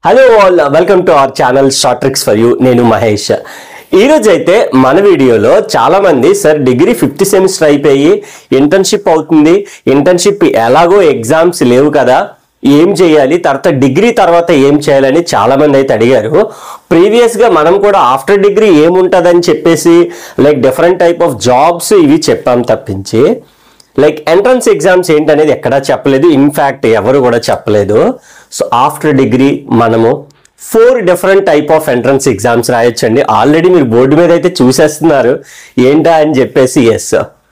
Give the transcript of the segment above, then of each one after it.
hello all welcome to our channel short tricks for you నేను మహేష్ ఈ రోజు అయితే మన వీడియోలో చాలా మంది సార్ డిగ్రీ ఫిఫ్త్ సెమిస్టర్ అయిపోయి ఇంటర్న్షిప్ అవుతుంది ఇంటర్న్షిప్ ఎలాగో ఎగ్జామ్స్ లేవు కదా ఏం చేయాలి తర్వాత డిగ్రీ తర్వాత ఏం చేయాలని చాలా మంది అయితే అడిగారు ప్రీవియస్ గా మనం కూడా ఆఫ్టర్ డిగ్రీ ఏముంటదని చెప్పేసి like different type of jobs ఇవి చెప్పాం తప్పించి లైక్ ఎంట్రన్స్ ఎగ్జామ్స్ ఏంటనేది ఎక్కడా చెప్పలేదు ఇన్ఫ్యాక్ట్ ఎవరు కూడా చెప్పలేదు సో ఆఫ్టర్ డిగ్రీ మనము four different type of entrance exams రాయొచ్చండి ఆల్రెడీ మీరు బోర్డు మీద అయితే చూసేస్తున్నారు ఏంటా అని చెప్పేసి ఎస్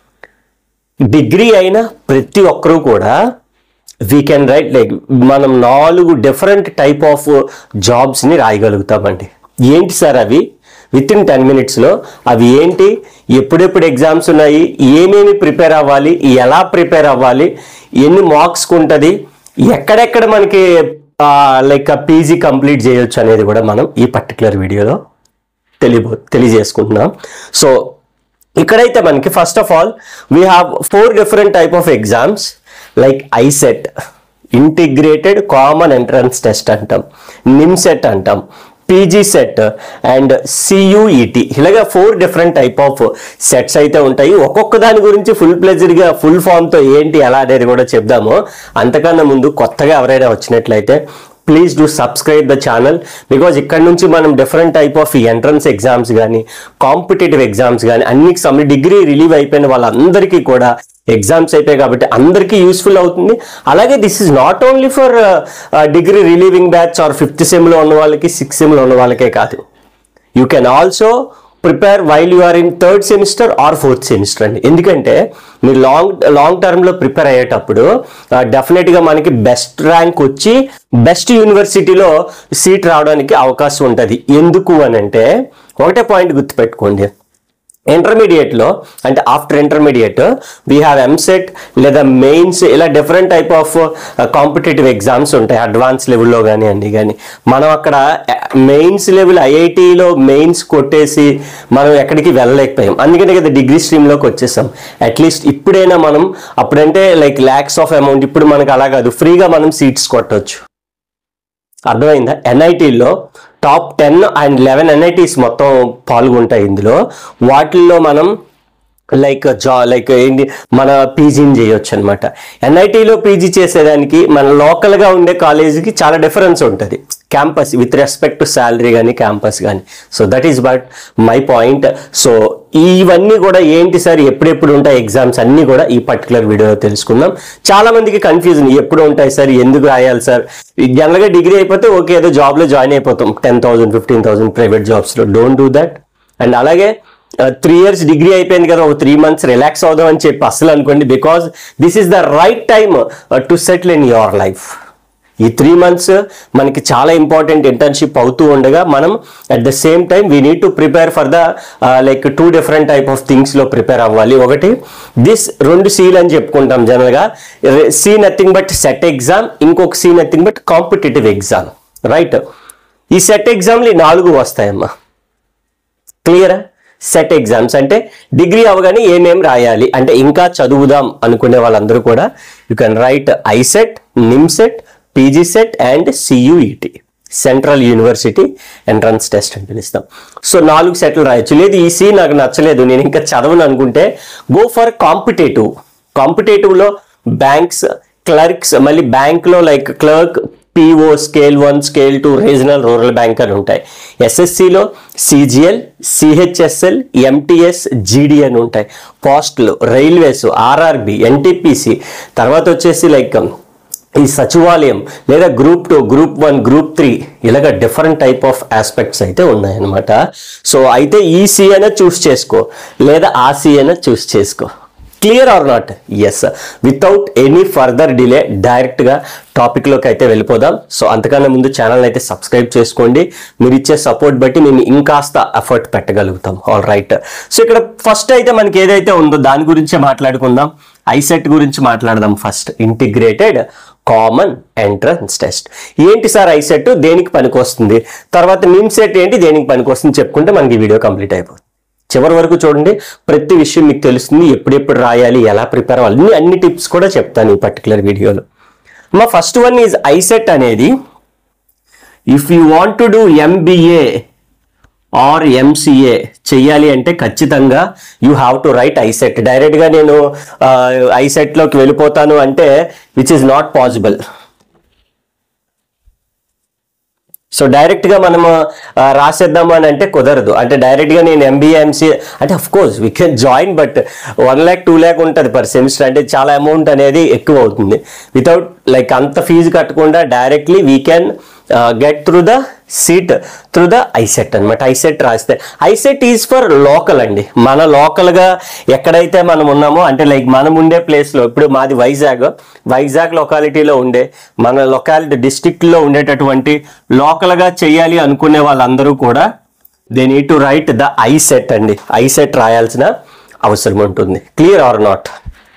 డిగ్రీ అయిన ప్రతి ఒక్కరూ కూడా వీ కెన్ రైట్ లైక్ మనం నాలుగు డిఫరెంట్ టైప్ ఆఫ్ జాబ్స్ని రాయగలుగుతామండి ఏంటి సార్ అవి విత్ ఇన్ టెన్ మినిట్స్లో అవి ఏంటి ఎప్పుడెప్పుడు ఎగ్జామ్స్ ఉన్నాయి ఏమేమి ప్రిపేర్ అవ్వాలి ఎలా ప్రిపేర్ అవ్వాలి ఎన్ని మార్క్స్కి ఉంటుంది ఎక్కడెక్కడ మనకి లైక్ పీజీ కంప్లీట్ చేయొచ్చు అనేది కూడా మనం ఈ పర్టికులర్ వీడియోలో తెలియబో తెలియజేసుకుంటున్నాం సో ఇక్కడైతే మనకి first of all we have four different type of exams like ICET integrated common entrance test అంటాం నిమ్సెట్ అంటాం పీజీ సెట్ అండ్ సియుఈటి ఇలాగా four different type of CETs అయితే ఉంటాయి ఒక్కొక్క దాని గురించి ఫుల్ ప్లెజర్గా ఫుల్ ఫామ్తో ఏంటి ఎలా అనేది కూడా చెప్దాము అంతకన్నా ముందు కొత్తగా ఎవరైనా వచ్చినట్లయితే please do subscribe the channel because ఇక్కడ నుంచి మనం different type of entrance exams కానీ కాంపిటేటివ్ ఎగ్జామ్స్ కానీ అన్నికి సమ డిగ్రీ రిలీవ్ అయిపోయిన వాళ్ళందరికీ కూడా ఎగ్జామ్స్ అయిపోయాయి కాబట్టి అందరికీ యూస్ఫుల్ అవుతుంది అలాగే this is not only for degree relieving batch or fifth సెమ్లో ఉన్న వాళ్ళకి సిక్స్త్ సెమ్లో ఉన్న వాళ్ళకే కాదు you can also prepare while you are in third semester or fourth semester అండి ఎందుకంటే మీరు లాంగ్ లాంగ్ టర్మ్లో ప్రిపేర్ అయ్యేటప్పుడు డెఫినెట్గా మనకి బెస్ట్ ర్యాంక్ వచ్చి బెస్ట్ యూనివర్సిటీలో సీట్ రావడానికి అవకాశం ఉంటుంది ఎందుకు అని అంటే ఒకటే పాయింట్ గుర్తుపెట్టుకోండి ఇంటర్మీడియట్లో అంటే after intermediate we have EAMCET లేదా మెయిన్స్ ఇలా different type of competitive exams ఉంటాయి అడ్వాన్స్ లెవెల్లో కానీ అన్ని కానీ మనం అక్కడ మెయిన్స్ లెవెల్ ఐఐటిలో మెయిన్స్ కొట్టేసి మనం ఎక్కడికి వెళ్ళలేకపోయాం అందుకనే కదా డిగ్రీ స్ట్రీమ్లోకి వచ్చేసాం అట్లీస్ట్ ఇప్పుడైనా మనం అప్పుడంటే లైక్ ల్యాక్స్ ఆఫ్ అమౌంట్ ఇప్పుడు మనకు అలా కాదు ఫ్రీగా మనం సీట్స్ కొట్టవచ్చు అర్థమైందా ఎన్ఐటీలో top ten and eleven NITs మొత్తం పాల్గొంటాయి ఇందులో వాటిల్లో మనం లైక్ జా లైక్ ఏంటి మన పీజీని చేయొచ్చు అనమాట ఎన్ఐటీలో పీజీ చేసేదానికి మన లోకల్గా ఉండే కాలేజీకి చాలా డిఫరెన్స్ ఉంటుంది campus with respect to salary కానీ క్యాంపస్ కానీ so that is but my point so ఇవన్నీ కూడా ఏంటి సార్ ఎప్పుడెప్పుడు ఉంటాయి ఎగ్జామ్స్ అన్నీ కూడా ఈ పర్టికులర్ వీడియోలో తెలుసుకుందాం చాలా మందికి కన్ఫ్యూజన్ ఎప్పుడు ఉంటాయి సార్ ఎందుకు రాయాలి సార్ జనరల్గా డిగ్రీ అయిపోతే ఓకే ఏదో జాబ్లో జాయిన్ అయిపోతాం ten thousand fifteen thousand private జాబ్స్లో డోంట్ డూ దట్ అండ్ అలాగే త్రీ ఇయర్స్ డిగ్రీ అయిపోయింది కదా ఒక త్రీ మంత్స్ రిలాక్స్ అవుదాం అని చెప్పి అసలు అనుకోండి because this is the right time to settle in your life ఈ త్రీ మంత్స్ మనకి చాలా ఇంపార్టెంట్ ఇంటర్న్షిప్ అవుతూ ఉండగా మనం at the same time we need to prepare for the like two different type of థింగ్స్లో ప్రిపేర్ అవ్వాలి ఒకటి this రెండు సీల్ అని చెప్పుకుంటాం జనరల్గా C nothing but CET exam ఇంకొక C nothing but competitive exam right ఈ సెట్ ఎగ్జామ్లు ఈ నాలుగు వస్తాయమ్మా క్లియరా సెట్ ఎగ్జామ్స్ అంటే డిగ్రీ అవగానే ఏమేం రాయాలి అంటే ఇంకా చదువుదాం అనుకునే వాళ్ళందరూ కూడా you can write ICET NIMCET PG CET and CUET central university entrance test అని పిలుస్తాం సో నాలుగు సెట్లు రాయొచ్చు లేదు ఈ సి నాకు నచ్చలేదు నేను ఇంకా చదవను అనుకుంటే గో ఫర్ కాంపిటేటివ్ కాంపిటేటివ్లో బ్యాంక్స్ క్లర్క్స్ మళ్ళీ బ్యాంక్లో like clerk PO scale one scale two regional rural bank అని ఉంటాయి ఎస్ఎస్సిలో సిజిఎల్ సిహెచ్ఎస్ఎల్ ఎంటీఎస్ జీడి అని ఉంటాయి పోస్టులు రైల్వేస్ ఆర్ఆర్బి ఎన్టీపీసీ తర్వాత వచ్చేసి లైక్ ఈ సచివాలయం లేదా group two group one group three ఇలాగ డిఫరెంట్ టైప్ ఆఫ్ ఆస్పెక్ట్స్ అయితే ఉన్నాయన్నమాట సో అయితే ఈ సి అయినా చూస్ చేసుకో లేదా ఆ సి అయినా చూస్ చేసుకో clear or not yes without any further delay డైరెక్ట్గా టాపిక్లోకి అయితే వెళ్ళిపోదాం సో అంతకన్నా ముందు ఛానల్ అయితే సబ్స్క్రైబ్ చేసుకోండి మీరు ఇచ్చే సపోర్ట్ బట్టి మేము ఇంకాస్త ఎఫర్ట్ పెట్టగలుగుతాం ఆల్ రైట్ సో ఇక్కడ ఫస్ట్ అయితే మనకి ఏదైతే ఉందో దాని గురించే మాట్లాడుకుందాం ఐసెట్ గురించి మాట్లాడదాం first integrated common entrance test ఏంటి సార్ ఐసెట్ దేనికి పనికొస్తుంది తర్వాత నిమ్ సెట్ ఏంటి దేనికి పనికొస్తుంది చెప్పుకుంటే మనకి వీడియో కంప్లీట్ అయిపోతుంది చివరి వరకు చూడండి ప్రతి విషయం మీకు తెలుస్తుంది ఎప్పుడెప్పుడు రాయాలి ఎలా ప్రిపేర్ అవ్వాలి అన్ని అన్ని టిప్స్ కూడా చెప్తాను ఈ పర్టికులర్ వీడియోలో మా ఫస్ట్ వన్ ఈజ్ ఐసెట్ అనేది if you want to do MBA or MCA చెయ్యాలి అంటే ఖచ్చితంగా you have to write ICET డైరెక్ట్గా నేను ఐసెట్లోకి వెళ్ళిపోతాను అంటే which is not possible so డైరెక్ట్గా మనము ఆ, రాసేద్దాము అని అంటే కుదరదు అంటే డైరెక్ట్గా నేను ఎంబీఏ ఎంసీఏ అంటే of course we can join but one lakh two lakh ఉంటుంది పర్ సెమిస్టర్ అంటే చాలా అమౌంట్ అనేది ఎక్కువ అవుతుంది వితౌట్ లైక్ అంత ఫీజు కట్టకుండా directly we can get through the seat through the ICET అనమాట ఐసెట్ రాస్తే ఐసెట్ ఈజ్ ఫర్ లోకల్ అండి మన లోకల్గా ఎక్కడైతే మనం ఉన్నామో అంటే లైక్ మనం ఉండే ప్లేస్లో ఇప్పుడు మాది వైజాగ్ వైజాగ్ లొకాలిటీలో ఉండే మన లొకాలిటీ డిస్టిక్లో ఉండేటటువంటి లోకల్గా చేయాలి అనుకునే వాళ్ళందరూ కూడా they need to write the ICET అండి ఐసెట్ రాయాల్సిన అవసరం ఉంటుంది క్లియర్ ఆర్ నాట్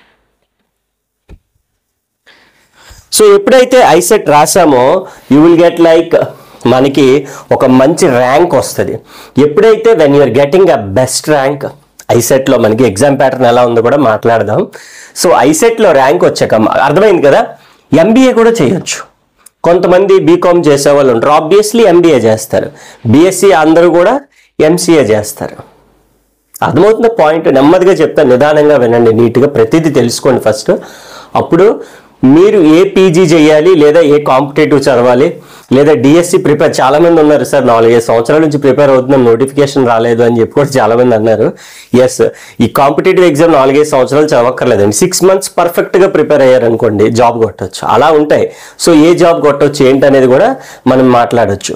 సో ఎప్పుడైతే ఐసెట్ రాసామో యూ విల్ గెట్ లైక్ మనకి ఒక మంచి ర్యాంక్ వస్తుంది ఎప్పుడైతే when you're getting a best rank ఐసెట్లో మనకి ఎగ్జామ్ ప్యాటర్న్ ఎలా ఉందో కూడా మాట్లాడదాం సో ఐసెట్లో ర్యాంక్ వచ్చాక అర్థమైంది కదా ఎంబీఏ కూడా చేయొచ్చు కొంతమంది బీకామ్ చేసే వాళ్ళు ఉంటారు ఆబ్వియస్లీ ఎంబీఏ చేస్తారు బీఎస్సీ అందరూ కూడా ఎంసీఏ చేస్తారు అర్థమవుతున్న పాయింట్ నెమ్మదిగా చెప్తాను నిదానంగా వినండి నీట్గా ప్రతిదీ తెలుసుకోండి ఫస్ట్ అప్పుడు మీరు ఏ పీజీ చేయాలి లేదా ఏ కాంపిటేటివ్ చదవాలి లేదా డిఎస్సి ప్రిపేర్ చాలా మంది ఉన్నారు సార్ నాలుగైదు సంవత్సరాల నుంచి ప్రిపేర్ అవుతున్నాం నోటిఫికేషన్ రాలేదు అని చెప్పి కూడా చాలా మంది అన్నారు ఎస్ ఈ కాంపిటేటివ్ ఎగ్జామ్ నాలుగైదు సంవత్సరాలు చదవక్కర్లేదండి సిక్స్ మంత్స్ పర్ఫెక్ట్గా ప్రిపేర్ అయ్యారనుకోండి జాబ్ కొట్టొచ్చు అలా ఉంటాయి సో ఏ జాబ్ కొట్టొచ్చు ఏంటి అనేది కూడా మనం మాట్లాడొచ్చు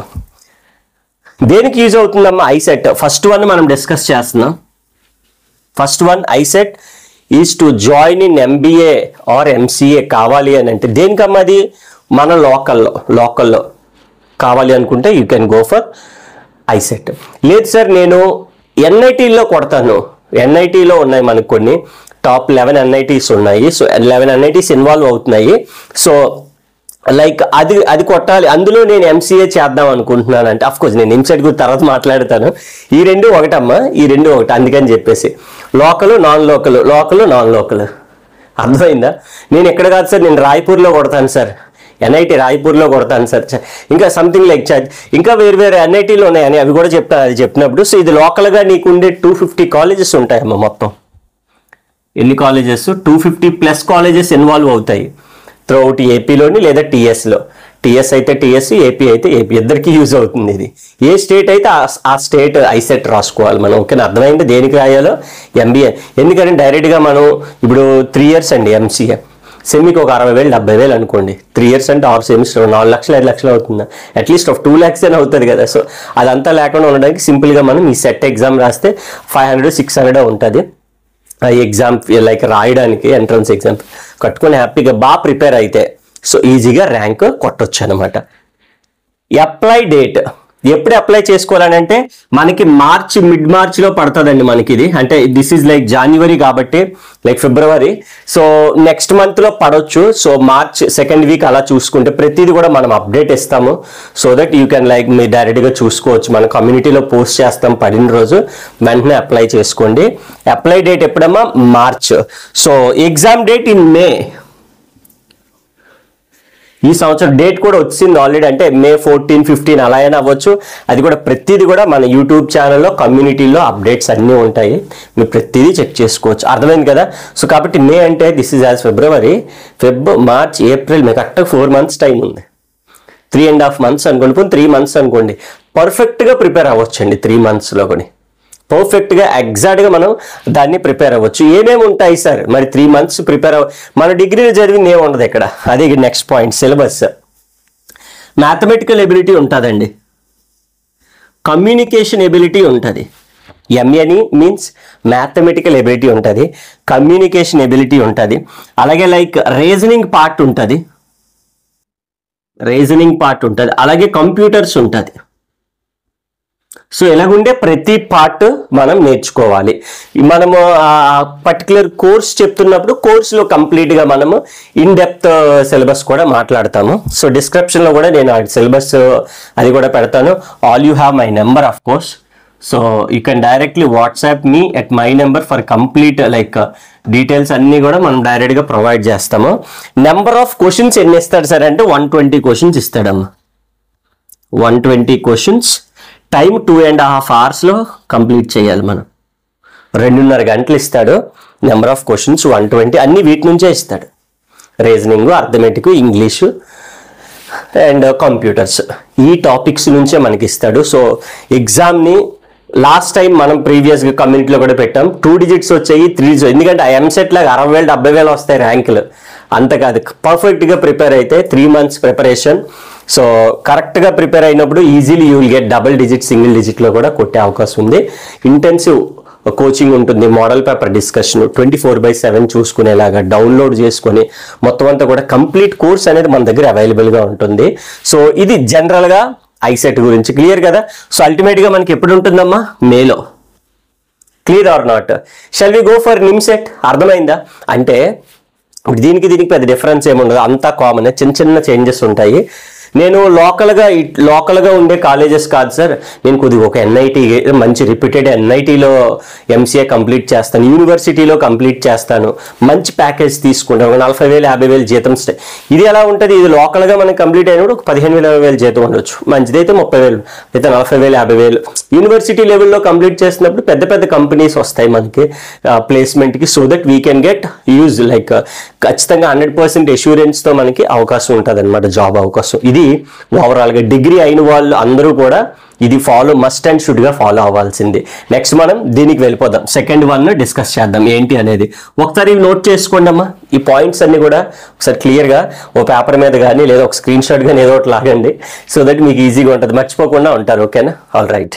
దేనికి యూజ్ అవుతుందమ్మా ఐసెట్ ఫస్ట్ వన్ మనం డిస్కస్ చేస్తున్నాం first one ICET is to join in MBA or MCA కావాలి అని అంటే దేనికమ్మా అది మన లోకల్లో లోకల్లో కావాలి అనుకుంటే you can go for ICET లేదు సార్ నేను ఎన్ఐటీలో కొడతాను ఎన్ఐటీలో ఉన్నాయి మనకు కొన్ని టాప్ లెవెన్ ఎన్ఐటీస్ ఉన్నాయి సో లెవెన్ ఎన్ఐటీస్ ఇన్వాల్వ్ అవుతున్నాయి సో లైక్ అది అది కొట్టాలి అందులో నేను ఎంసీఏ చేద్దాం అనుకుంటున్నాను అంటే అఫ్ కోర్స్ నేను ఎంసెట్ గురించి తర్వాత మాట్లాడతాను ఈ రెండు ఒకటమ్మా ఈ రెండు ఒకటి అందుకని చెప్పేసి local non local local non local అర్థమైందా నేను ఎక్కడ కాదు సార్ నేను రాయ్పూర్లో కొడతాను సార్ ఎన్ఐటి రాయ్పూర్లో కొడతాను సార్ చ- ఇంకా సంథింగ్ లైక్ చార్జ్ ఇంకా వేరు వేరే ఎన్ఐటీలు ఉన్నాయని అవి కూడా చెప్తాను అది చెప్పినప్పుడు సో ఇది లోకల్గా నీకు ఉండే టూ ఫిఫ్టీ కాలేజెస్ ఉంటాయమ్మా మొత్తం ఎన్ని colleges two fifty plus colleges involve అవుతాయి త్రూఅవుట్ ఏపీలోని లేదా టీఎస్లో టీఎస్ అయితే టీఎస్ ఏపీ అయితే ఏపీ ఇద్దరికి యూజ్ అవుతుంది ఇది ఏ స్టేట్ అయితే ఆ- ఆ స్టేట్ ఐసెట్ రాసుకోవాలి మనం ఓకేనా అర్థమైంది దేనికి రాయాలో ఎంబీఏ ఎందుకంటే డైరెక్ట్గా మనం ఇప్పుడు త్రీ ఇయర్స్ అండి ఎంసీఏ సెమీకి ఒక అరవై వేలు డెబ్బై వేలు అనుకోండి త్రీ ఇయర్స్ అంటే ఆరు సెమిస్టర్ నాలుగు లక్షలు ఐదు లక్షలు అవుతుంది అట్లీస్ట్ ఒక టూ ల్యాక్స్ అయినా అవుతుంది కదా సో అదంతా లేకుండా ఉండడానికి సింపుల్గా మనం ఈ సెట్ ఎగ్జామ్ రాస్తే ఫైవ్ హండ్రెడ్ సిక్స్ హండ్రెడ్ ఉంటుంది ఆ ఎగ్జామ్ లైక్ రాయడానికి ఎంట్రన్స్ ఎగ్జామ్ కట్టుకొని హ్యాపీగా బాగా ప్రిపేర్ అయితే సో ఈజీగా ర్యాంక్ కొట్టొచ్చు అనమాట అప్లై డేట్ ఎప్పుడు అప్లై చేసుకోవాలని అంటే మనకి మార్చ్ మిడ్ మార్చ్ లో పడుతుందండి మనకి ఇది అంటే దిస్ ఈజ్ లైక్ జనవరి కాబట్టి లైక్ ఫిబ్రవరి సో నెక్స్ట్ మంత్ లో పడవచ్చు సో మార్చ్ సెకండ్ వీక్ అలా చూసుకుంటే ప్రతిదీ కూడా మనం అప్డేట్ ఇస్తాము so that you can like మీరు డైరెక్ట్ గా చూసుకోవచ్చు మన కమ్యూనిటీలో పోస్ట్ చేస్తాం పడిన రోజు వెంటనే అప్లై చేసుకోండి అప్లై డేట్ ఎప్పుడమ్మా March so exam date in May ఈ సంవత్సరం డేట్ కూడా వచ్చింది ఆల్రెడీ అంటే మే ఫోర్టీన్ ఫిఫ్టీన్ అలా అయినా అవ్వచ్చు అది కూడా ప్రతిదీ కూడా మన యూట్యూబ్ ఛానల్లో కమ్యూనిటీలో అప్డేట్స్ అన్నీ ఉంటాయి మీరు ప్రతిదీ చెక్ చేసుకోవచ్చు అర్థమైంది కదా సో కాబట్టి మే అంటే దిస్ ఇస్ యాజ్ ఫిబ్రవరి ఫెబ్ మార్చ్ ఏప్రిల్ మీకు కరెక్ట్గా ఫోర్ మంత్స్ టైం ఉంది త్రీ అండ్ హాఫ్ మంత్స్ అనుకోండి పోనీ త్రీ మంత్స్ అనుకోండి పర్ఫెక్ట్గా ప్రిపేర్ అవ్వచ్చండి త్రీ మంత్స్లో కూడా పర్ఫెక్ట్గా ఎగ్జాక్ట్గా మనం దాన్ని ప్రిపేర్ అవ్వచ్చు ఏమేమి ఉంటాయి సార్ మరి త్రీ మంత్స్ ప్రిపేర్ అవ్వ మన డిగ్రీలో చదివింది ఏమి ఉండదు ఇక్కడ అదే next point syllabus mathematical ability ఉంటుందండి కమ్యూనికేషన్ ఎబిలిటీ ఉంటుంది ఎంఏని మీన్స్ మ్యాథమెటికల్ ఎబిలిటీ ఉంటుంది కమ్యూనికేషన్ ఎబిలిటీ ఉంటుంది అలాగే లైక్ రీజనింగ్ పార్ట్ ఉంటుంది రీజనింగ్ పార్ట్ ఉంటుంది అలాగే కంప్యూటర్స్ ఉంటుంది సో ఎలాగుండే ప్రతి పార్ట్ మనం నేర్చుకోవాలి మనము ఆ పర్టికులర్ కోర్స్ చెప్తున్నప్పుడు కోర్సులో కంప్లీట్గా మనము ఇన్ డెప్త్ సిలబస్ కూడా మాట్లాడతాము సో డిస్క్రిప్షన్లో కూడా నేను ఆ సిలబస్ అది కూడా పెడతాను all you have my number of course so you can directly WhatsApp me at my number for complete like details అన్నీ కూడా మనం డైరెక్ట్గా ప్రొవైడ్ చేస్తాము నెంబర్ ఆఫ్ క్వశ్చన్స్ ఎన్ని ఇస్తాడు సార్ అంటే వన్ ట్వంటీ క్వశ్చన్స్ ఇస్తాడమ్మా one twenty questions time two and half అవర్స్లో కంప్లీట్ చేయాలి మనం రెండున్నర గంటలు ఇస్తాడు number of questions one twenty అన్ని వీటి నుంచే ఇస్తాడు reasoning arithmetic English and computers ఈ టాపిక్స్ నుంచే మనకి ఇస్తాడు సో ఎగ్జామ్ని లాస్ట్ టైం మనం ప్రీవియస్గా కమ్యూనిటీలో కూడా పెట్టాం టూ డిజిట్స్ వచ్చాయి త్రీ ఎందుకంటే ఆ ఎంసెట్ లాగా అరవై వేలు డెబ్బై వేలు వస్తాయి ర్యాంకులు అంత కాదు పర్ఫెక్ట్గా ప్రిపేర్ అయితే త్రీ మంత్స్ ప్రిపరేషన్ సో కరెక్ట్గా ప్రిపేర్ అయినప్పుడు easily you will get double digit single డిజిట్లో కూడా కొట్టే అవకాశం ఉంది ఇంటెన్సివ్ కోచింగ్ ఉంటుంది model paper discussion twenty four by seven చూసుకునేలాగా డౌన్లోడ్ చేసుకొని మొత్తం అంతా కూడా కంప్లీట్ కోర్స్ అనేది మన దగ్గర అవైలబుల్గా ఉంటుంది సో ఇది జనరల్గా ఐసెట్ గురించి క్లియర్ కదా సో అల్టిమేట్గా మనకి ఎప్పుడు ఉంటుందమ్మా మేలో clear or not shall we go for NIMCET అర్థమైందా అంటే ఇప్పుడు దీనికి దీనికి పెద్ద డిఫరెన్స్ ఏముండదు అంతా కామన్ చిన్న చిన్న చేంజెస్ ఉంటాయి నేను లోకల్గా లోకల్గా ఉండే కాలేజెస్ కాదు సార్ నేను కొద్దిగా ఒక ఎన్ఐటి మంచి రిపీటెడ్ ఎన్ఐటీలో ఎంసీఏ కంప్లీట్ చేస్తాను యూనివర్సిటీలో కంప్లీట్ చేస్తాను మంచి ప్యాకేజ్ తీసుకుంటాను ఒక నలభై వేలు యాభై వేలు జీతం స్టే ఇది ఎలా ఉంటుంది ఇది లోకల్గా మనకి కంప్లీట్ అయినప్పుడు ఒక పదిహేను వేల వేలు జీతం ఉండొచ్చు మంచిదైతే ముప్పై వేలు అయితే నలభై వేలు యాభై వేలు యూనివర్సిటీ లెవెల్లో కంప్లీట్ చేసినప్పుడు పెద్ద పెద్ద కంపెనీస్ వస్తాయి మనకి ప్లేస్మెంట్కి so that we can get use like ఖచ్చితంగా హండ్రెడ్ పర్సెంట్ తో మనకి అవకాశం ఉంటుంది అనమాట జాబ్ అవకాశం ఇది ఓవరాల్గా డిగ్రీ అయిన వాళ్ళు అందరూ కూడా ఇది ఫాలో మస్ట్ అండ్ షుడ్ గా ఫాలో అవ్వాల్సింది నెక్స్ట్ మనం దీనికి వెళ్ళిపోదాం సెకండ్ వన్ డిస్కస్ చేద్దాం ఏంటి అనేది ఒకసారి ఇవి నోట్ చేసుకోండి అమ్మా ఈ పాయింట్స్ అన్ని కూడా ఒకసారి క్లియర్ గా ఓ పేపర్ మీద కానీ లేదా ఒక స్క్రీన్ షాట్ కానీ ఏదో ఒకటి లాగండి సో దట్ మీకు ఈజీగా ఉంటుంది మర్చిపోకుండా ఉంటారు ఓకేనా ఆల్ రైట్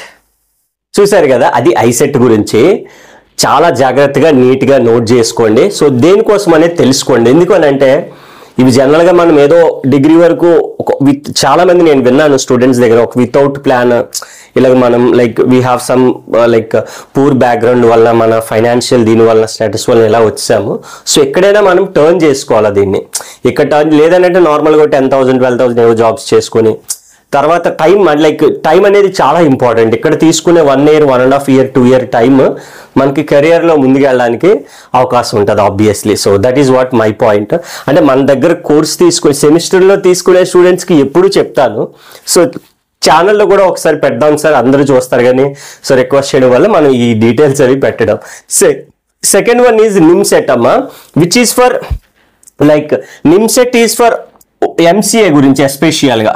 చూశారు కదా అది ఐసెట్ గురించి చాలా జాగ్రత్తగా నీట్గా నోట్ చేసుకోండి సో దేనికోసం అనేది తెలుసుకోండి ఎందుకు అని అంటే ఇవి జనరల్గా మనం ఏదో డిగ్రీ వరకు ఒక విత్ చాలా మంది నేను విన్నాను స్టూడెంట్స్ దగ్గర ఒక వితౌట్ ప్లాన్ ఇలాగ మనం like we have some like poor background వల్ల మన ఫైనాన్షియల్ దీని వల్ల స్టేటస్ వల్ల ఎలా వచ్చాము సో ఎక్కడైనా మనం టర్న్ చేసుకోవాలి దీన్ని ఇక్కడ టర్న్ లేదనంటే నార్మల్గా టెన్ థౌసండ్ ట్వెల్వ్ థౌసండ్ ఏవో జాబ్స్ చేసుకొని తర్వాత టైం లైక్ టైం అనేది చాలా ఇంపార్టెంట్ ఇక్కడ తీసుకునే one year one and half year two year time మనకి కెరియర్లో ముందుకెళ్ళడానికి అవకాశం ఉంటుంది obviously so that is what my point అంటే మన దగ్గర కోర్స్ తీసుకుని సెమిస్టర్లో తీసుకునే స్టూడెంట్స్కి ఎప్పుడు చెప్తాను సో ఛానల్లో కూడా ఒకసారి పెడదాం సార్ అందరూ చూస్తారు కానీ సో రిక్వెస్ట్ చేయడం వల్ల మనం ఈ డీటెయిల్స్ అవి పెట్టడం సెకండ్ వన్ ఈజ్ నిమ్సెట్ అమ్మా which is for like NIMCET is for MCA గురించి ఎస్పెషియల్గా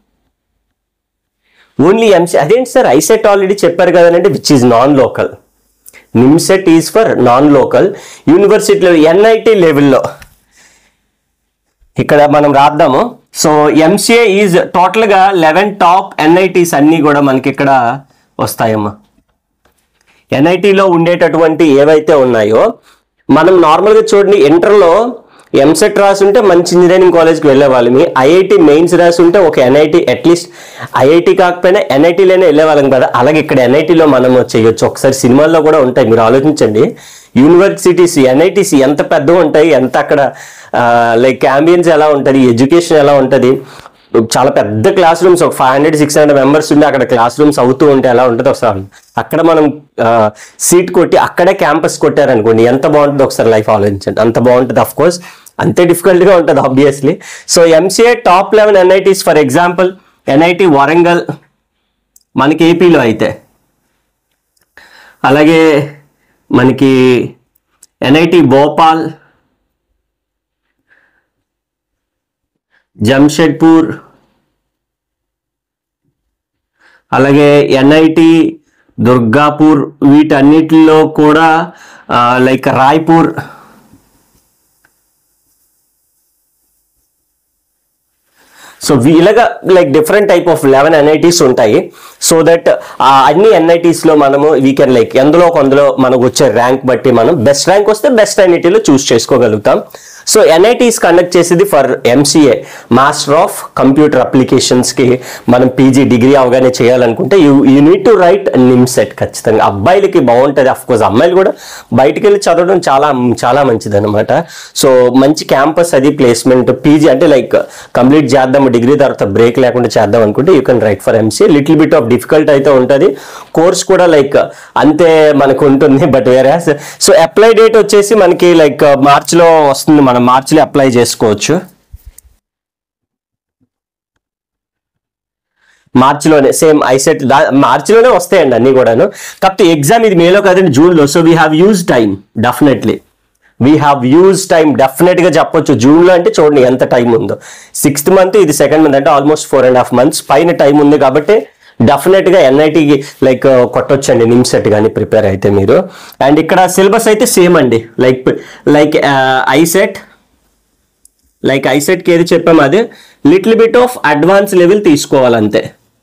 ఓన్లీ ఎంసీ అదేంటి సార్ ఐసెట్ ఆల్రెడీ చెప్పారు కదంటే which is non local NIMCET is for non local యూనివర్సిటీలో ఎన్ఐటి లెవెల్లో ఇక్కడ మనం రాద్దాము సో ఎంసీఏ ఈజ్ టోటల్గా లెవెన్ టాప్ ఎన్ఐటీస్ అన్నీ కూడా మనకి ఇక్కడ వస్తాయమ్మా ఎన్ఐటిలో ఉండేటటువంటి ఏవైతే ఉన్నాయో మనం నార్మల్గా చూడండి ఇంటర్లో ఎంసెట్ రాసుంటే మంచి ఇంజనీరింగ్ కాలేజ్కి వెళ్ళే వాళ్ళమి ఐఐటి మెయిన్స్ రాసుంటే ఒక ఎన్ఐటి అట్లీస్ట్ ఐఐటి కాకపోయినా ఎన్ఐటీలోనే వెళ్ళే వాళ్ళం కదా అలాగే ఇక్కడ ఎన్ఐటీలో మనం చేయొచ్చు ఒకసారి సినిమాల్లో కూడా ఉంటాయి మీరు ఆలోచించండి యూనివర్సిటీస్ ఎన్ఐటీస్ ఎంత పెద్దగా ఉంటాయి ఎంత అక్కడ లైక్ అంబియన్స్ ఎలా ఉంటుంది ఎడ్యుకేషన్ ఎలా ఉంటుంది చాలా పెద్ద క్లాస్ రూమ్స్ ఒక five hundred six hundred members ఉండి అక్కడ క్లాస్ రూమ్స్ అవుతూ ఉంటే ఎలా ఉంటుంది ఒకసారి అక్కడ మనం సీట్ కొట్టి అక్కడే క్యాంపస్ కొట్టారనుకోండి ఎంత బాగుంటుందో ఒకసారి లైఫ్ ఆలోచించండి అంత బాగుంటుంది అఫ్ కోర్స్ అంతే డిఫికల్ట్గా ఉంటుంది obviously so MCA top eleven NITs for example NIT Warangal మనకి ఏపీలో అయితే అలాగే మనకి ఎన్ఐటి భోపాల్ జంషెడ్పూర్ అలాగే ఎన్ఐటి దుర్గాపూర్ వీటన్నిటిలో కూడా లైక్ రాయ్పూర్ సో ఇలాగా like different type of eleven NITs ఉంటాయి సో దట్ అన్ని ఎన్ఐటీస్ లో మనము వీ కెన్ లైక్ ఎందులో కొందులో మనకు వచ్చే ర్యాంక్ బట్టి మనం బెస్ట్ ర్యాంక్ వస్తే బెస్ట్ ఎన్ఐటీలో చూస్ చేసుకోగలుగుతాం సో ఎన్ఐటీస్ కండక్ట్ చేసేది for MCA master of computer అప్లికేషన్స్కి మనం పీజీ డిగ్రీ అవగానే చేయాలనుకుంటే you you need to write NIMCET ఖచ్చితంగా అబ్బాయిలకి బాగుంటుంది అఫ్ కోర్స్ అమ్మాయిలు కూడా బయటికి వెళ్ళి చదవడం చాలా చాలా మంచిది అనమాట సో మంచి క్యాంపస్ అది ప్లేస్మెంట్ పీజీ అంటే లైక్ కంప్లీట్ చేద్దాం డిగ్రీ తర్వాత బ్రేక్ లేకుండా చేద్దాం అనుకుంటే you can write for MCA little bit of difficult అయితే ఉంటుంది కోర్స్ కూడా లైక్ అంతే మనకు ఉంటుంది బట్ వేరే సో అప్లై డేట్ వచ్చేసి మనకి లైక్ మార్చ్లో వస్తుంది మనం మార్చిలో అప్లై చేసుకోవచ్చు మార్చిలోనే సేమ్ ఐసెట్ మార్చిలోనే వస్తాయండి అన్ని కూడాను కాకపోతే ఎగ్జామ్ ఇది మేలో కదండి జూన్లో so we have use time definitely we have use time definite గా చెప్పొచ్చు జూన్ లో అంటే చూడండి ఎంత టైం ఉందో సిక్స్త్ మంత్ ఇది సెకండ్ మంత్ అంటే almost four and half months పైన టైం ఉంది కాబట్టి డెఫినెట్ గా ఎన్ఐటికి లైక్ కొట్టొచ్చండి నిమ్సెట్ కానీ ప్రిపేర్ అయితే మీరు అండ్ ఇక్కడ సిలబస్ అయితే సేమ్ అండి లైక్ లైక్ ఐసెట్ లైక్ ఐసెట్కి ఏది చెప్పాము అదే little bit of advance level తీసుకోవాలంతే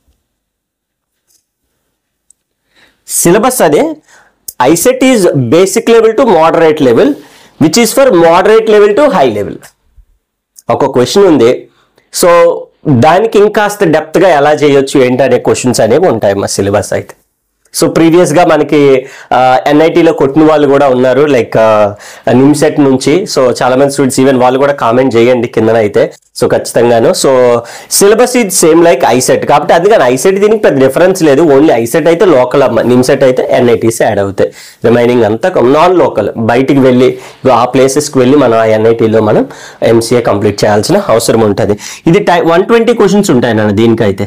సిలబస్ అదే ICET is basic level to moderate level which is for moderate level to high level ఒక క్వశ్చన్ ఉంది సో దానికి ఇంకాస్త డెప్త్గా ఎలా చేయొచ్చు ఏంటి అనే క్వశ్చన్స్ అనేవి ఉంటాయి మా సిలబస్ అయితే సో ప్రీవియస్గా మనకి ఎన్ఐటీలో కొట్టిన వాళ్ళు కూడా ఉన్నారు లైక్ నిమ్సెట్ నుంచి సో చాలా మంది స్టూడెంట్స్ ఈవెన్ వాళ్ళు కూడా కామెంట్ చేయండి కిందన అయితే సో ఖచ్చితంగాను సో సిలబస్ ఇది సేమ్ లైక్ ఐసెట్ కాబట్టి అందుకని ఐసెట్ దీనికి పెద్ద డిఫరెన్స్ లేదు ఓన్లీ ఐసెట్ అయితే లోకల్ అమ్మ నిమ్సెట్ అయితే ఎన్ఐటీస్ యాడ్ అవుతాయి రిమైనింగ్ అంతా నాన్ లోకల్ బయటికి వెళ్ళి ఇగో ఆ ప్లేసెస్కి వెళ్ళి మనం ఆ ఎన్ఐటీలో మనం ఎంసీఏ కంప్లీట్ చేయాల్సిన అవసరం ఉంటుంది ఇది టై వన్ ట్వంటీ క్వశ్చన్స్ ఉంటాయి నాన్న దీనికైతే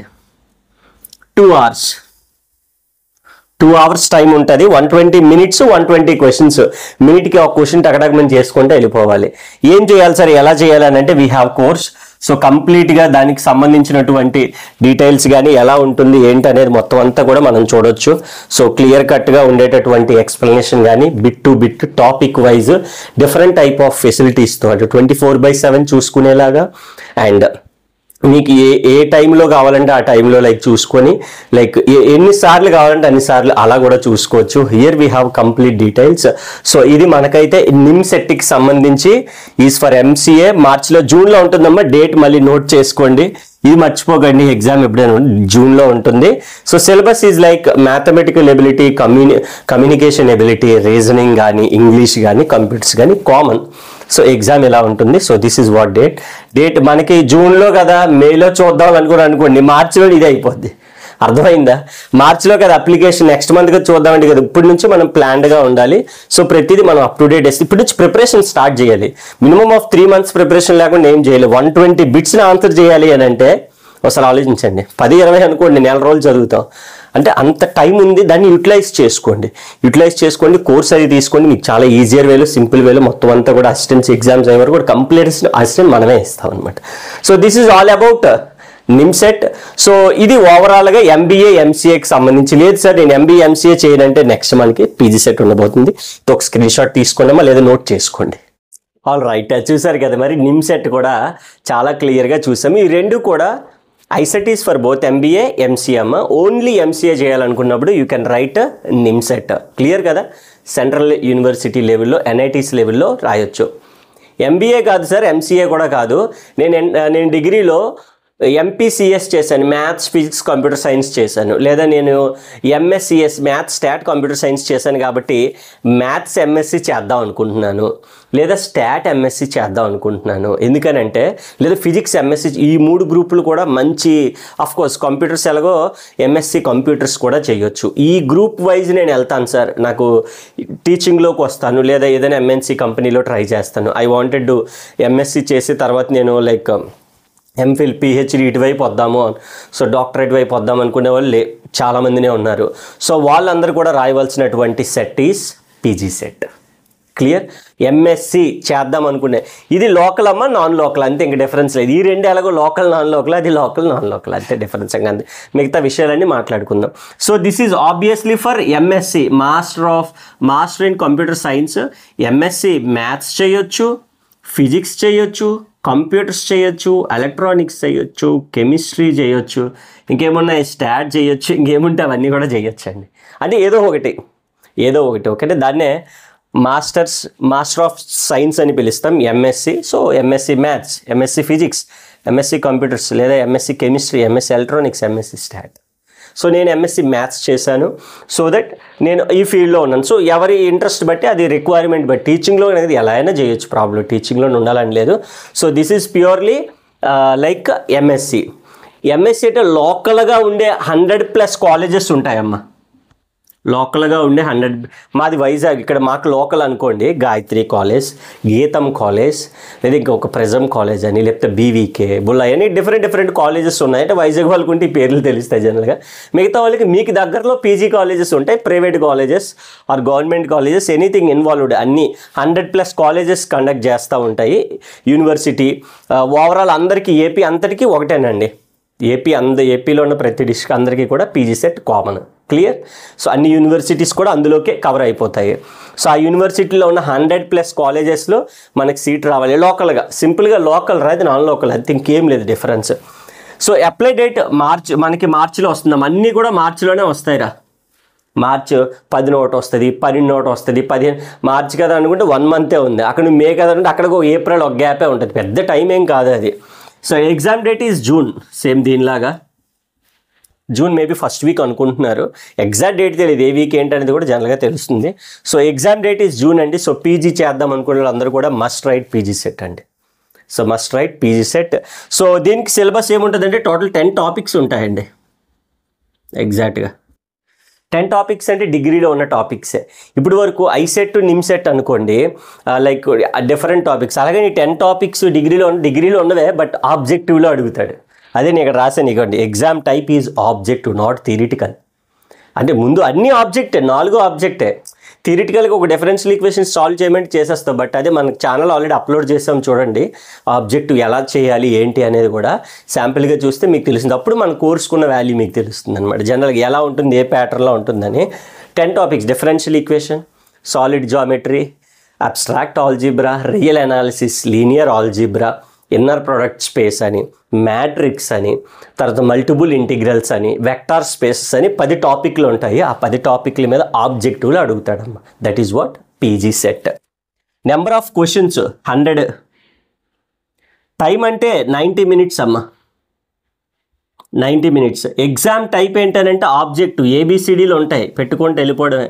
two hours two hours time ఉంటుంది one twenty minutes one twenty questions మినిట్కి ఒక క్వశ్చన్ టకటక్ మనం చేసుకుంటే వెళ్ళిపోవాలి ఏం చేయాలి సార్ ఎలా చేయాలి అని అంటే వీ హ్యావ్ కోర్స్ సో కంప్లీట్గా దానికి సంబంధించినటువంటి డీటెయిల్స్ కానీ ఎలా ఉంటుంది ఏంటి అనేది మొత్తం అంతా కూడా మనం చూడొచ్చు సో క్లియర్ కట్గా ఉండేటటువంటి ఎక్స్ప్లెనేషన్ కానీ bit to bit topic wise different type of ఫెసిలిటీస్తో అంటే ట్వంటీ ఫోర్ బై సెవెన్ చూసుకునేలాగా అండ్ మీకు ఏ ఏ టైంలో కావాలంటే ఆ టైంలో లైక్ చూసుకొని లైక్ ఎన్నిసార్లు కావాలంటే అన్నిసార్లు అలా కూడా చూసుకోవచ్చు here we have complete details so ఇది మనకైతే నిమ్ సెట్కి సంబంధించి ఈజ్ ఫర్ ఎంసీఏ మార్చిలో జూన్లో ఉంటుందమ్మా డేట్ మళ్ళీ నోట్ చేసుకోండి ఇది మర్చిపోకండి ఎగ్జామ్ ఎప్పుడైనా జూన్లో ఉంటుంది so syllabus is like mathematical ability కమ్యూని కమ్యూనికేషన్ ఎబిలిటీ రీజనింగ్ కానీ ఇంగ్లీష్ కానీ కంప్యూటర్స్ కానీ కామన్ సో ఎగ్జామ్ ఎలా ఉంటుంది so this is what date date మనకి జూన్లో కదా మేలో చూద్దాం అనుకుని అనుకోండి మార్చిలో ఇది అయిపోద్ది అర్థమైందా మార్చిలో కదా అప్లికేషన్ నెక్స్ట్ మంత్ గా చూద్దామండి కదా ఇప్పటి నుంచి మనం planned గా ఉండాలి సో ప్రతిదీ మనం అప్ టు డేట్ ఇప్పటి నుంచి ప్రిపరేషన్ స్టార్ట్ చేయాలి minimum of three months preparation లేకుండా ఏం చేయాలి వన్ ట్వంటీ బిట్స్ని ఆన్సర్ చేయాలి అని అంటే ఒకసారి ఆలోచించండి పది ఇరవై అనుకోండి నెల రోజులు చదువుతాం అంటే అంత టైం ఉంది దాన్ని యూటిలైజ్ చేసుకోండి యూటిలైజ్ చేసుకోండి కోర్స్ అది తీసుకోండి మీకు చాలా ఈజియర్ వేలో సింపుల్ వేలో మొత్తం అంతా కూడా అసిస్టెన్స్ ఎగ్జామ్స్ అయ్యే వరకు కూడా కంప్లీట్ అసిస్టెంట్ మనమే ఇస్తాం అనమాట so this is all about NIMCET so ఇది ఓవరాల్గా ఎంబీఏ ఎంసీఏకి సంబంధించి లేదు సార్ నేను ఎంబీఏ ఎంసీఏ చేయనంటే నెక్స్ట్ మనకి పీజీ సెట్ ఉండబోతుంది ఒక స్క్రీన్ షాట్ తీసుకోండి లేదా నోట్ చేసుకోండి ఆల్ రైట్ చూసారు కదా మరి నిమ్ సెట్ కూడా చాలా క్లియర్గా చూసాము ఈ రెండు కూడా ICETs for both MBA MCM only MCA చేయాలనుకున్నప్పుడు you can write NIMCET clear కదా సెంట్రల్ యూనివర్సిటీ లెవెల్లో ఎన్ఐటీస్ లెవెల్లో రాయొచ్చు ఎంబీఏ కాదు సార్ ఎంసీఏ కూడా కాదు నేను ఎన్- నేను డిగ్రీలో ఎంపీసీఎస్ చేశాను మ్యాథ్స్ ఫిజిక్స్ కంప్యూటర్ సైన్స్ చేశాను లేదా నేను MSCS maths stat computer science చేశాను కాబట్టి మ్యాథ్స్ ఎంఎస్సి చేద్దాం అనుకుంటున్నాను లేదా స్టాట్ ఎంఎస్సి చేద్దాం అనుకుంటున్నాను ఎందుకనంటే లేదా ఫిజిక్స్ ఎంఎస్సి ఈ మూడు గ్రూపులు కూడా మంచి అఫ్ కోర్స్ కంప్యూటర్స్ ఎలాగో ఎంఎస్సి కంప్యూటర్స్ కూడా చేయొచ్చు ఈ గ్రూప్ వైజ్ నేను వెళ్తాను సార్ నాకు టీచింగ్లోకి వస్తాను లేదా ఏదైనా ఎంఎన్సి కంపెనీలో ట్రై చేస్తాను ఐ వాంటెడ్ టు ఎంఎస్సి చేసి తర్వాత నేను లైక్ ఎంఫిల్ పిహెచ్డి ఇటువైపు వద్దాము సో డాక్టరేట్ వైపు వద్దాం అనుకునే వాళ్ళు లే చాలామందినే ఉన్నారు సో వాళ్ళందరూ కూడా రాయవలసినటువంటి set is PG set clear MSc చేద్దాం అనుకునే ఇది లోకల్ అమ్మ నాన్ లోకల్ అంతే ఇంక డిఫరెన్స్ లేదు ఈ రెండు ఎలాగో లోకల్ నాన్ లోకల్ అది లోకల్ నాన్ లోకల్ అంతే డిఫరెన్స్ ఇంకా అంతే మిగతా విషయాలన్నీ మాట్లాడుకుందాం so this is obviously for MSc master of master in computer science MSc maths చేయొచ్చు ఫిజిక్స్ చేయొచ్చు కంప్యూటర్స్ చేయొచ్చు ఎలక్ట్రానిక్స్ చేయొచ్చు కెమిస్ట్రీ చేయొచ్చు ఇంకేమున్నాయి స్టాట్ చేయొచ్చు ఇంకేముంటే అవన్నీ కూడా చేయొచ్చు అండి అంటే ఏదో ఒకటి ఏదో ఒకటి ఓకే దాన్నే మాస్టర్స్ మాస్టర్ ఆఫ్ సైన్స్ అని పిలుస్తాం MSc so MSc maths MSc physics MSc computers లేదా MSc chemistry MSc electronics MSc stat so నేను ఎంఎస్సి మ్యాథ్స్ చేశాను సో దట్ నేను ఈ ఫీల్డ్లో ఉన్నాను సో ఎవరి ఇంట్రెస్ట్ బట్టి అది రిక్వైర్మెంట్ బట్టి టీచింగ్లో అనేది ఎలా అయినా చేయొచ్చు ప్రాబ్లం టీచింగ్లో ఉండాలని లేదు so this is purely like MSc MSc అంటే లోకల్గా ఉండే హండ్రెడ్ ప్లస్ కాలేజెస్ ఉంటాయమ్మా లోకల్గా ఉండే హండ్రెడ్ మాది వైజాగ్ ఇక్కడ మాకు లోకల్ అనుకోండి గాయత్రి కాలేజ్ గీతం కాలేజ్ లేదా ఇంకొక ప్రెజమ్ కాలేజ్ అని లేకపోతే బీవీకే బుల్లా అని డిఫరెంట్ డిఫరెంట్ కాలేజెస్ ఉన్నాయి అంటే వైజాగ్ వాళ్ళకు ఉంటే ఈ పేర్లు తెలుస్తాయి జనరల్గా మిగతా వాళ్ళకి మీకు దగ్గరలో పీజీ కాలేజెస్ ఉంటాయి private colleges or government colleges anything involved అన్ని హండ్రెడ్ ప్లస్ కాలేజెస్ కండక్ట్ చేస్తూ ఉంటాయి యూనివర్సిటీ ఓవరాల్ అందరికీ ఏపీ అంతటికీ ఒకటేనండి ఏపీ అంద ఏపీలో ఉన్న ప్రతి డిస్ట్రిక్ట్ అందరికీ కూడా PG set common clear so అన్ని యూనివర్సిటీస్ కూడా అందులోకే కవర్ అయిపోతాయి సో ఆ యూనివర్సిటీలో ఉన్న హండ్రెడ్ ప్లస్ కాలేజెస్లో మనకి సీట్ రావాలి లోకల్గా సింపుల్గా లోకల్ రాదు నాన్ లోకల్ అది ఇంకేం లేదు difference so apply date March మనకి మార్చిలో వస్తుందాం అన్నీ కూడా మార్చిలోనే వస్తాయిరా మార్చ్ పది నోట్ వస్తుంది పన్నెండు నోట్ వస్తుంది పదిహేను మార్చ్ కదా అనుకుంటే వన్ మంతే ఉంది అక్కడ నువ్వు మే కదా అంటే అక్కడికి ఒక ఏప్రిల్ ఒక గ్యాపే ఉంటుంది పెద్ద టైం ఏం కాదు అది so exam date is June same దీనిలాగా జూన్ మేబీ ఫస్ట్ వీక్ అనుకుంటున్నారు ఎగ్జాక్ట్ డేట్ తెలియదు ఏ వీక్ ఏంటనేది కూడా జనరల్గా తెలుస్తుంది so exam date is June అండి సో పీజీ చేద్దాం అనుకునే వాళ్ళందరూ కూడా మస్ట్ రైట్ పీజీ సెట్ అండి so must write PG set so దీనికి సిలబస్ ఏముంటుందంటే టోటల్ టెన్ టాపిక్స్ ఉంటాయండి ఎగ్జాక్ట్గా టెన్ టాపిక్స్ అంటే డిగ్రీలో ఉన్న టాపిక్సే ఇప్పుడు వరకు ఐసెట్ నిమ్సెట్ అనుకోండి లైక్ డిఫరెంట్ టాపిక్స్ అలాగే నీ టెన్ టాపిక్స్ డిగ్రీలో ఉన్న డిగ్రీలో ఉన్నవే బట్ ఆబ్జెక్టివ్లో అడుగుతాడు అదే నేను ఇక్కడ రాశాను ఇవ్వండి exam type is objective not theoretical అంటే ముందు అన్ని ఆబ్జెక్టే నాలుగు ఆబ్జెక్టే థియరిటికల్గా ఒక డిఫరెన్షియల్ ఈక్వేషన్ సాల్వ్ చేయమంటే చేసేస్తాం బట్ అదే మన ఛానల్ ఆల్రెడీ అప్లోడ్ చేసాం చూడండి ఆబ్జెక్టివ్ ఎలా చేయాలి ఏంటి అనేది కూడా శాంపిల్గా చూస్తే మీకు తెలుస్తుంది అప్పుడు మన కోర్సుకున్న వాల్యూ మీకు తెలుస్తుంది అనమాట జనరల్గా ఎలా ఉంటుంది ఏ ప్యాటర్న్లో ఉంటుందని ten topics differential equation solid geometry abstract algebra real analysis linear algebra inner product space అని మ్యాట్రిక్స్ అని తర్వాత మల్టిపుల్ ఇంటిగ్రల్స్ అని వెక్టార్ స్పేసెస్ అని పది టాపిక్లు ఉంటాయి ఆ పది టాపిక్ల మీద ఆబ్జెక్టివ్లు అడుగుతాడమ్మా that is what PG set number of questions hundred time అంటే నైంటీ మినిట్స్ అమ్మా నైంటీ మినిట్స్ ఎగ్జామ్ టైప్ ఏంటనంటే ఆబ్జెక్టివ్ ఏబిసిడీలు ఉంటాయి పెట్టుకుంటూ వెళ్ళిపోవడమే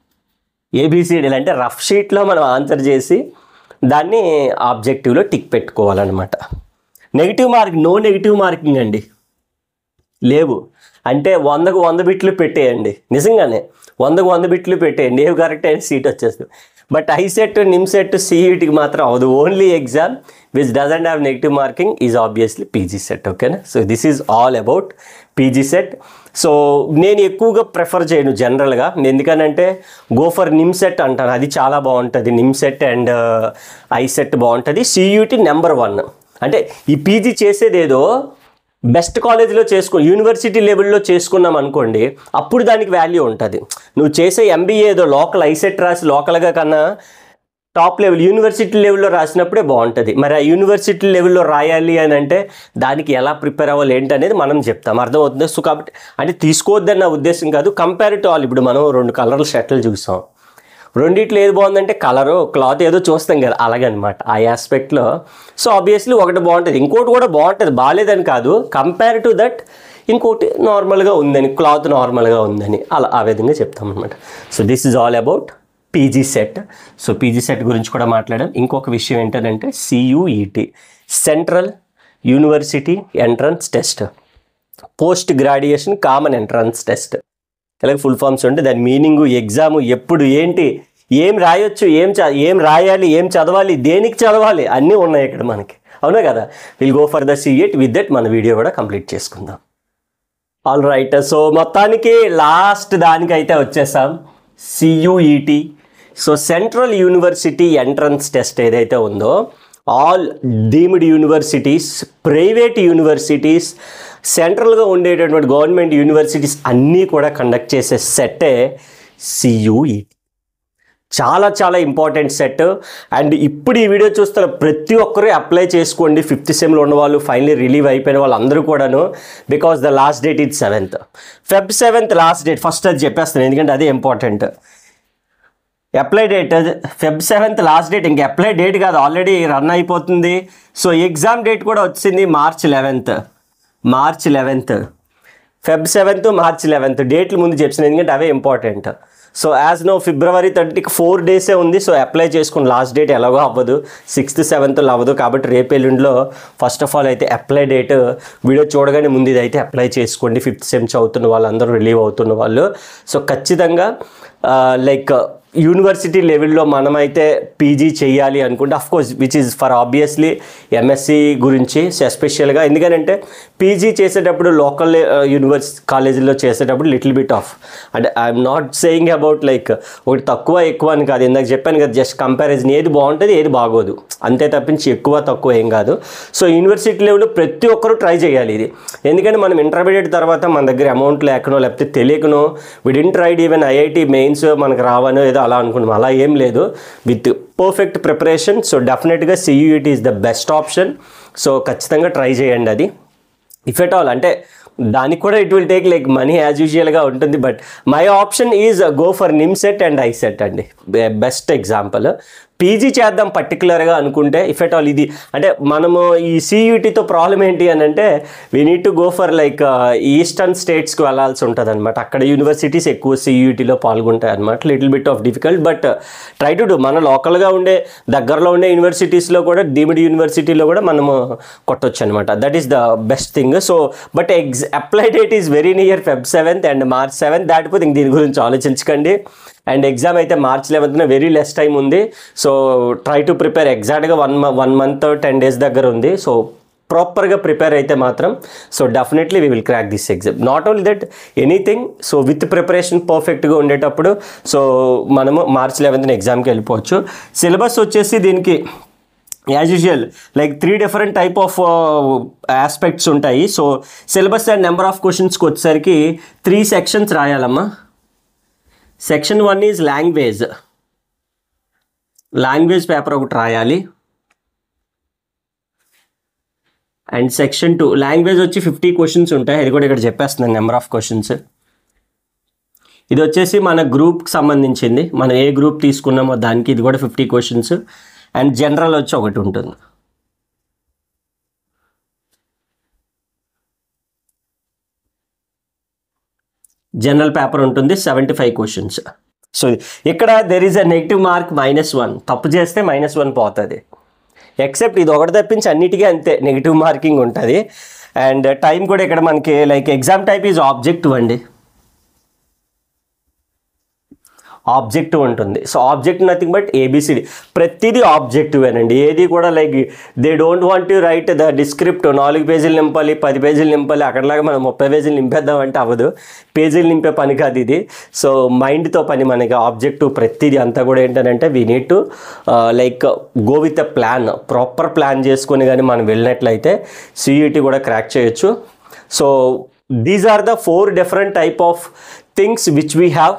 ఏబిసిడీలు అంటే రఫ్ షీట్లో మనం ఆన్సర్ చేసి దాన్ని ఆబ్జెక్టివ్లో టిక్ పెట్టుకోవాలన్నమాట negative mark no negative marking అండి లేవు అంటే వందకు వంద బిట్లు పెట్టేయండి నిజంగానే వందకు వంద బిట్లు పెట్టేయండి ఏవి కరెక్ట్ అయిన సీట్ వచ్చేస్తుంది బట్ ఐసెట్ నిమ్సెట్ సిఈటికి మాత్రం అవదు only exam which doesn't have negative marking is obviously PG set ఓకేనా so this is all about PG set so నేను ఎక్కువగా ప్రిఫర్ చేయను జనరల్గా ఎందుకనంటే గో ఫర్ నిమ్సెట్ అంటాను అది చాలా బాగుంటుంది నిమ్సెట్ అండ్ ఐసెట్ బాగుంటుంది సియూటి నెంబర్ వన్ అంటే ఈ పీజీ చేసేది ఏదో బెస్ట్ కాలేజీలో చేసుకో యూనివర్సిటీ లెవెల్లో చేసుకున్నాం అనుకోండి అప్పుడు దానికి వాల్యూ ఉంటుంది నువ్వు చేసే ఎంబీఏ ఏదో లోకల్ ఐసెట్ రాసి లోకల్గా కన్నా టాప్ లెవెల్ యూనివర్సిటీ లెవెల్లో రాసినప్పుడే బాగుంటుంది మరి ఆ యూనివర్సిటీ లెవెల్లో రాయాలి అని అంటే దానికి ఎలా ప్రిపేర్ అవ్వాలి ఏంటి అనేది మనం చెప్తాం అర్థమవుతుంది సో కాబట్టి అంటే తీసుకోవద్దని నా ఉద్దేశం కాదు కంపేర్ టు ఆల్ ఇప్పుడు మనం రెండు కలర్ల షర్ట్లు చూసాం రెండిట్లో ఏది బాగుందంటే కలరు క్లాత్ ఏదో చూస్తాం కదా అలాగనమాట ఆ ఆస్పెక్ట్లో సో ఆబ్వియస్లీ ఒకటి బాగుంటుంది ఇంకోటి కూడా బాగుంటుంది బాగాలేదని కాదు కంపేర్ టు దట్ ఇంకోటి నార్మల్గా ఉందని క్లాత్ నార్మల్గా ఉందని అలా ఆ విధంగా చెప్తాం అనమాట so this is all about PG set so PG set గురించి కూడా మాట్లాడాం ఇంకొక విషయం ఏంటంటే CUET central university entrance test post graduation common entrance test అలాగే ఫుల్ ఫామ్స్ ఉంటే దాని మీనింగ్ ఎగ్జామ్ ఎప్పుడు ఏంటి ఏం రాయొచ్చు ఏం చ ఏం రాయాలి ఏం చదవాలి దేనికి చదవాలి అన్నీ ఉన్నాయి ఇక్కడ మనకి అవునా కదా will go for the CET with that మన వీడియో కూడా కంప్లీట్ చేసుకుందాం ఆల్ రైట్ సో మొత్తానికి లాస్ట్ దానికైతే వచ్చేసాం CUET so central university entrance test ఏదైతే ఉందో all deemed universities private universities సెంట్రల్గా ఉండేటటువంటి గవర్నమెంట్ యూనివర్సిటీస్ అన్నీ కూడా కండక్ట్ చేసే సెట్టే సియుఈటి చాలా చాలా ఇంపార్టెంట్ సెట్ అండ్ ఇప్పుడు ఈ వీడియో చూస్తున్న ప్రతి ఒక్కరూ అప్లై చేసుకోండి ఫిఫ్త్ సెమ్లో ఉన్న వాళ్ళు ఫైనలీ రిలీవ్ అయిపోయిన వాళ్ళందరూ కూడాను బికాస్ ద లాస్ట్ డేట్ ఇది seventh Feb seventh last date first అది చెప్పేస్తాను ఎందుకంటే అదే important apply date Feb seventh last date ఇంక అప్లై డేట్ కాదు ఆల్రెడీ రన్ అయిపోతుంది సో ఎగ్జామ్ డేట్ కూడా వచ్చింది March eleventh March eleventh Feb seventh March eleventh డేట్లు ముందు చెప్పిన ఎందుకంటే అవే important so as know February థర్టీకి ఫోర్ డేసే ఉంది సో అప్లై చేసుకుని లాస్ట్ డేట్ ఎలాగో అవ్వదు సిక్స్త్ సెవెంత్లో అవ్వదు కాబట్టి రేపు ఎల్లుండిలో ఫస్ట్ ఆఫ్ ఆల్ అయితే అప్లై డేట్ వీడియో చూడగానే ముందు ఇది అయితే అప్లై చేసుకోండి ఫిఫ్త్ సెమ్ చదువుతున్న వాళ్ళందరూ రిలీవ్ అవుతున్న వాళ్ళు సో ఖచ్చితంగా లైక్ యూనివర్సిటీ లెవెల్లో మనమైతే పీజీ చేయాలి అనుకుంటే of course which is for obviously MSc గురించి ఎస్పెషల్గా ఎందుకంటే పీజీ చేసేటప్పుడు లోకల్ యూనివర్సి కాలేజీలో చేసేటప్పుడు లిటిల్ బిట్ ఆఫ్ అంటే I'm not saying about like ఒకటి తక్కువ ఎక్కువ అని కాదు ఇందాక చెప్పాను కదా జస్ట్ కంపారిజన్ ఏది బాగుంటుంది ఏది బాగోదు అంతే తప్పించి ఎక్కువ తక్కువ ఏం కాదు సో యూనివర్సిటీ లెవెల్లో ప్రతి ఒక్కరూ ట్రై చేయాలి ఇది ఎందుకంటే మనం ఇంటర్మీడియట్ తర్వాత మన దగ్గర అమౌంట్ లేకనో లేకపోతే తెలియకనో విడిన్ ట్రైడ్ ఈవెన్ ఐఐటి మెయిన్స్ మనకు రావనో ఏదో అలా అనుకున్నాం అలా ఏం లేదు విత్ పర్ఫెక్ట్ ప్రిపరేషన్ సో డెఫినెట్గా CUET is the best option so ఖచ్చితంగా ట్రై చేయండి అది ఇఫ్ ఎట్ ఆల్ అంటే దానికి కూడా it will take like money as యూజువల్గా ఉంటుంది but my option is go for NIMCET and ICET అండి బెస్ట్ ఎగ్జాంపుల్ పీజీ చేద్దాం పర్టికులర్గా అనుకుంటే ఇఫ్ ఎట్ ఆల్ ఇది అంటే మనము ఈ సియూటీతో ప్రాబ్లం ఏంటి అని అంటే we need to go for like eastern స్టేట్స్కి వెళ్ళాల్సి ఉంటుంది అనమాట అక్కడ యూనివర్సిటీస్ ఎక్కువ సియూటీలో పాల్గొంటాయి అనమాట little bit of difficult but try to do మన లోకల్గా ఉండే దగ్గరలో ఉండే యూనివర్సిటీస్లో కూడా డీమ్డ్ యూనివర్సిటీలో కూడా మనము కొట్టొచ్చు అనమాట that is the best thing so but ఎగ్జ్ apply date is very near Feb seventh and March seventh దాటిపోతే ఇంక దీని గురించి ఆలోచించకండి అండ్ ఎగ్జామ్ అయితే మార్చ్ లెవెన్త్న వెరీ లెస్ టైం ఉంది సో ట్రై టు ప్రిపేర్ ఎగ్జాక్ట్గా one one month ten days దగ్గర ఉంది సో ప్రాపర్గా ప్రిపేర్ అయితే మాత్రం so definitely we will crack this exam not only that anything so with preparation పర్ఫెక్ట్గా ఉండేటప్పుడు సో మనము మార్చ్ లెవెన్త్న ఎగ్జామ్కి వెళ్ళిపోవచ్చు సిలబస్ వచ్చేసి దీనికి as usual like three different type of aspects ఉంటాయి so syllabus and number of క్వశ్చన్స్కి వచ్చేసరికి త్రీ సెక్షన్స్ రాయాలమ్మా section one is language language paper ఒకటి రాయాలి అండ్ సెక్షన్ టూ లాంగ్వేజ్ వచ్చి ఫిఫ్టీ క్వశ్చన్స్ ఉంటాయి అది కూడా ఇక్కడ చెప్పేస్తున్నాను నెంబర్ ఆఫ్ క్వశ్చన్స్ ఇది వచ్చేసి మన గ్రూప్కి సంబంధించింది మనం ఏ గ్రూప్ తీసుకున్నామో దానికి ఇది కూడా ఫిఫ్టీ క్వశ్చన్స్ అండ్ జనరల్ వచ్చి ఒకటి ఉంటుంది జనరల్ పేపర్ ఉంటుంది సెవెంటీ ఫైవ్ క్వశ్చన్స్ సో ఇక్కడ there is a negative mark minus one తప్పు చేస్తే మైనస్ వన్ పోతుంది ఎక్సెప్ట్ ఇది ఒకటి తప్పించి అన్నిటికీ అంతే నెగిటివ్ మార్కింగ్ ఉంటుంది అండ్ టైం కూడా ఇక్కడ మనకి like exam type is objective అండి ఆబ్జెక్టివ్ ఉంటుంది so object nothing but ABCD ప్రతిదీ ఆబ్జెక్టివ్ అండి ఏది కూడా like they don't want to write the descript నాలుగు పేజీలు నింపాలి పది పేజీలు నింపాలి అక్కడలాగా మనం ముప్పై పేజీలు నింపేద్దాం అంటే అవ్వదు పేజీలు నింపే పని కాదు ఇది సో మైండ్తో పని మనకి ఆబ్జెక్టివ్ ప్రతిదీ అంతా కూడా ఏంటంటే we need to like go with a plan proper plan చేసుకొని కానీ మనం వెళ్ళినట్లయితే సిఈటి కూడా క్రాక్ చేయొచ్చు so these are the four different type of things which we have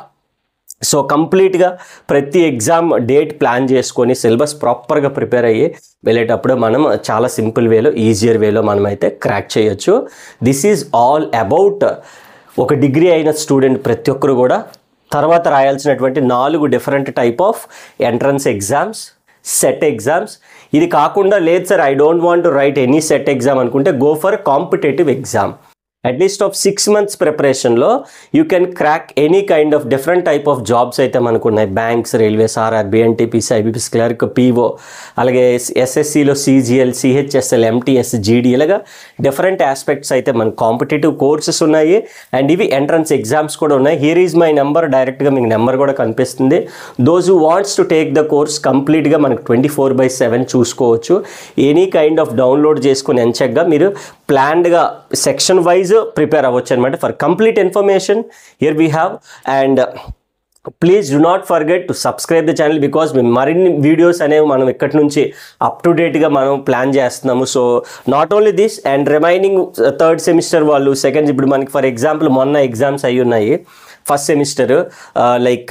so కంప్లీట్గా ప్రతి ఎగ్జామ్ డేట్ ప్లాన్ చేసుకొని సిలబస్ ప్రాపర్గా ప్రిపేర్ అయ్యి వెళ్ళేటప్పుడు మనం చాలా సింపుల్ వేలో ఈజియర్ వేలో మనమైతే క్రాక్ చేయొచ్చు దిస్ ఈజ్ ఆల్ అబౌట్ ఒక డిగ్రీ అయిన స్టూడెంట్ ప్రతి ఒక్కరు కూడా తర్వాత రాయాల్సినటువంటి నాలుగు different type of entrance exams set exams ఇది కాకుండా లేదు sir I don't want to write any set exam అనుకుంటే go for competitive exam at least of six months ప్రిపరేషన్లో you can crack any kind of different type of jobs అయితే మనకు ఉన్నాయి banks railways RR BNTPC IBPC clerk PO అలాగే ఎస్ఎస్సిలో CGL CHSL MTS జీడీ ఇలాగా different aspects అయితే మన కాంపిటేటివ్ కోర్సెస్ ఉన్నాయి అండ్ ఇవి ఎంట్రన్స్ ఎగ్జామ్స్ కూడా ఉన్నాయి హియర్ ఈజ్ మై నెంబర్ డైరెక్ట్గా మీకు నెంబర్ కూడా కనిపిస్తుంది those who wants to take the course కంప్లీట్గా మనకు ట్వంటీ ఫోర్ బై సెవెన్ చూసుకోవచ్చు ఎనీ కైండ్ ఆఫ్ డౌన్లోడ్ చేసుకుని ఎంచక్గా మీరు ప్లాన్డ్గా సెక్షన్ వైజ్ ప్రిపేర్ అవ్వచ్చు అనమాట for complete information here we have and please do not forget to subscribe the channel because మేము మరిన్ని వీడియోస్ అనేవి మనం ఇక్కడి నుంచి అప్ టు డేట్గా మనం ప్లాన్ చేస్తున్నాము so not only this and remaining third semester వాళ్ళు సెకండ్ ఇప్పుడు మనకి ఫర్ ఎగ్జాంపుల్ మొన్న ఎగ్జామ్స్ అయి ఉన్నాయి first semester like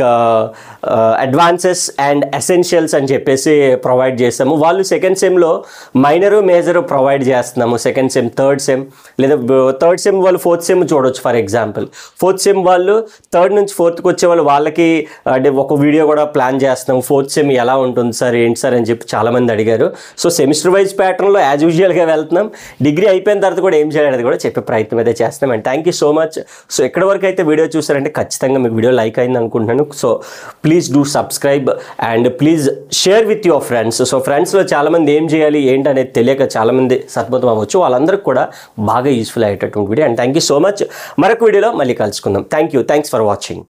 advances and essentials అని చెప్పేసి ప్రొవైడ్ చేస్తాము వాళ్ళు సెకండ్ సెమ్లో మైనరు మేజరు ప్రొవైడ్ చేస్తున్నాము సెకండ్ సెమ్ థర్డ్ సెమ్ లేదా థర్డ్ సెమ్ వాళ్ళు ఫోర్త్ సెమ్ చూడొచ్చు ఫర్ ఎగ్జాంపుల్ ఫోర్త్ సెమ్ వాళ్ళు థర్డ్ నుంచి ఫోర్త్కి వచ్చే వాళ్ళు వాళ్ళకి అంటే ఒక వీడియో కూడా ప్లాన్ చేస్తున్నాము ఫోర్త్ సెమ్ ఎలా ఉంటుంది సార్ ఏంటి సార్ అని చెప్పి చాలామంది అడిగారు సో సెమిస్టర్ వైజ్ ప్యాటర్న్లో యాజ్ యూజువల్గా వెళ్తున్నాం డిగ్రీ అయిపోయిన తర్వాత కూడా ఏం చేయాలనేది కూడా చెప్పే ప్రయత్నం అయితే చేస్తున్నాం and thank you so much so ఎక్కడి వరకు అయితే వీడియో చూసారంటే ఖచ్చితంగా మీకు వీడియో లైక్ అయింది అనుకుంటున్నాను so please do subscribe and please share with your friends so ఫ్రెండ్స్లో చాలామంది ఏం చేయాలి ఏంటి అనేది తెలియక చాలామంది సతమతం అవ్వచ్చు వాళ్ళందరికీ కూడా బాగా యూస్ఫుల్ అయ్యేటటువంటి video and thank you so much మరొక వీడియోలో మళ్ళీ కలుసుకుందాం thank you thanks for watching